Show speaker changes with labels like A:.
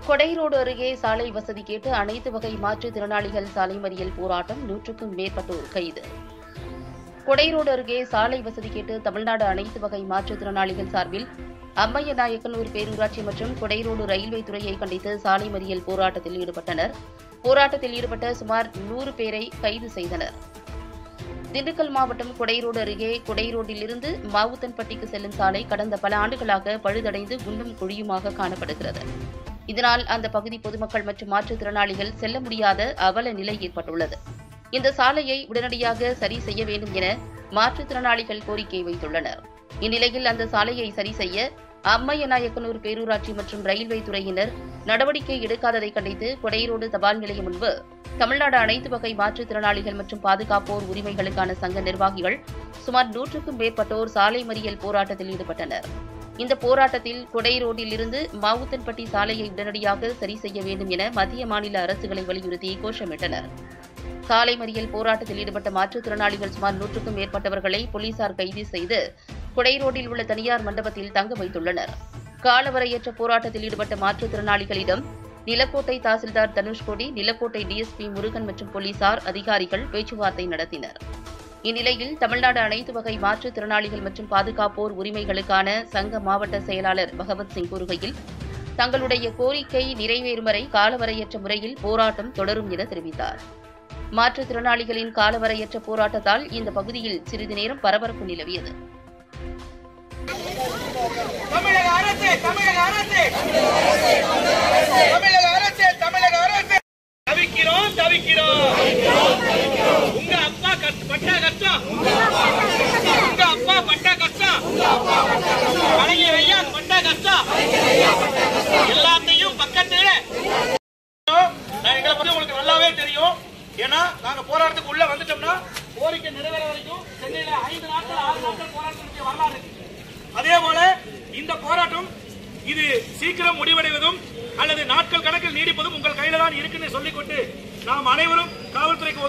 A: கொடைரோடு அருகே சாலை வசதி கேட்டு அனைத்து வகை மாற்றுத்திறனாளிகள் சாலை மறியல் போராட்டம் நூற்றுக்கும் மேற்பட்டோர் கைது கொடைரோடு அருகே சாலை வசதி கேட்டு தமிழ்நாடு அனைத்து வகை மாற்றுத்திறனாளிகள் சார்பில் அம்மைய நாயக்கனூர் பேரூராட்சி மற்றும் கொடைரோடு ரயில்வே துறையை கண்டித்து சாலை மறியல் போராட்டத்தில் ஈடுபட்டனர் போராட்டத்தில் ஈடுபட்ட சுமார் நூறு பேரை கைது செய்தனர் திண்டுக்கல் மாவட்டம் கொடைரோடு அருகே கொடைரோட்டிலிருந்து மாவுத்தன்பட்டிக்கு செல்லும் சாலை கடந்த பல ஆண்டுகளாக பழுதடைந்து குண்டும் குழியுமாக காணப்படுகிறது இதனால் அந்த பகுதி பொதுமக்கள் மற்றும் மாற்றுத்திறனாளிகள் செல்ல முடியாத அவல நிலை ஏற்பட்டுள்ளது இந்த சாலையை உடனடியாக சரி செய்ய வேண்டும் என மாற்றுத்திறனாளிகள் கோரிக்கை வைத்துள்ளனர் இந்நிலையில் அந்த சாலையை சரி செய்ய அம்மைய நாயக்கனூர் பேரூராட்சி மற்றும் ரயில்வே துறையினர் நடவடிக்கை எடுக்காததை கண்டித்து கொடைரோடு தபால் நிலையம் முன்பு தமிழ்நாடு அனைத்து வகை மாற்றுத்திறனாளிகள் மற்றும் பாதுகாப்போர் உரிமைகளுக்கான சங்க நிர்வாகிகள் சுமார் நூற்றுக்கும் மேற்பட்டோர் சாலை மறியல் போராட்டத்தில் ஈடுபட்டனர் இந்த போராட்டத்தில் கொடை ரோட்டில் இருந்து மாவுத்தன்பட்டி சாலையை உடனடியாக சரி செய்ய வேண்டும் என மத்திய மாநில அரசுகளை வலியுறுத்தி கோஷமிட்டனர் சாலை மறியல் போராட்டத்தில் ஈடுபட்ட மாற்றுத்திறனாளிகள் சுமார் நூற்றுக்கும் மேற்பட்டவர்களை போலீசார் கைது செய்து கொடை ரோட்டில் உள்ள தனியார் மண்டபத்தில் தங்க வைத்துள்ளனர் காலவரையற்ற போராட்டத்தில் ஈடுபட்ட மாற்றுத்திறனாளிகளிடம் நிலக்கோட்டை தாசில்தார் தனுஷ்கோடி நிலக்கோட்டை டிஎஸ்பி முருகன் மற்றும் போலீசார் அதிகாரிகள் பேச்சுவார்த்தை நடத்தினர் இந்நிலையில் தமிழ்நாடு அனைத்து வகை மாற்றுத்திறனாளிகள் மற்றும் பாதுகாப்போர் உரிமைகளுக்கான சங்க மாவட்ட செயலாளர் பகவத் சிங் கூறுகையில் தங்களுடைய கோரிக்கை நிறைவேறும் வரை காலவரையற்ற முறையில் போராட்டம் தொடரும் என தெரிவித்தார் மாற்றுத்திறனாளிகளின் காலவரையற்ற போராட்டத்தால் இந்த பகுதியில் சிறிது நேரம் பரபரப்பு நிலவியது
B: தமிழக அரசு தமிழக அரசு தமிழக அரசு தமிழக அரசு தவிக்கிறோம் தவிக்கிறோம் உங்க அப்பா கஷ்ட- பட்ட கஷ்டம் உங்க அப்பா பட்ட கஷ்டம் கலைஞர் ஐயா பட்ட கஷ்டம் எல்லாத்தையும் பக்கத்துல நான் எங்களை பத்தி உங்களுக்கு நல்லாவே தெரியும் ஏன்னா நாங்க போராட்டத்துக்கு உள்ள வந்துட்டோம்னா கோரிக்கை நிறைவேற வரைக்கும் சென்னையில ஐந்து நாட்கள் ஆறு நாட்கள் போராட்டத்துக்கு வரலாறு இருக்கு. அதே போல இந்த போராட்டம் இது சீக்கிரம் முடிவடைவதும் அல்லது நாட்கள் கணக்கில் நீடிப்பதும் உங்கள் கையில தான் இருக்குன்னு சொல்லிக்கொண்டு நாம் அனைவரும் காவல்துறைக்கு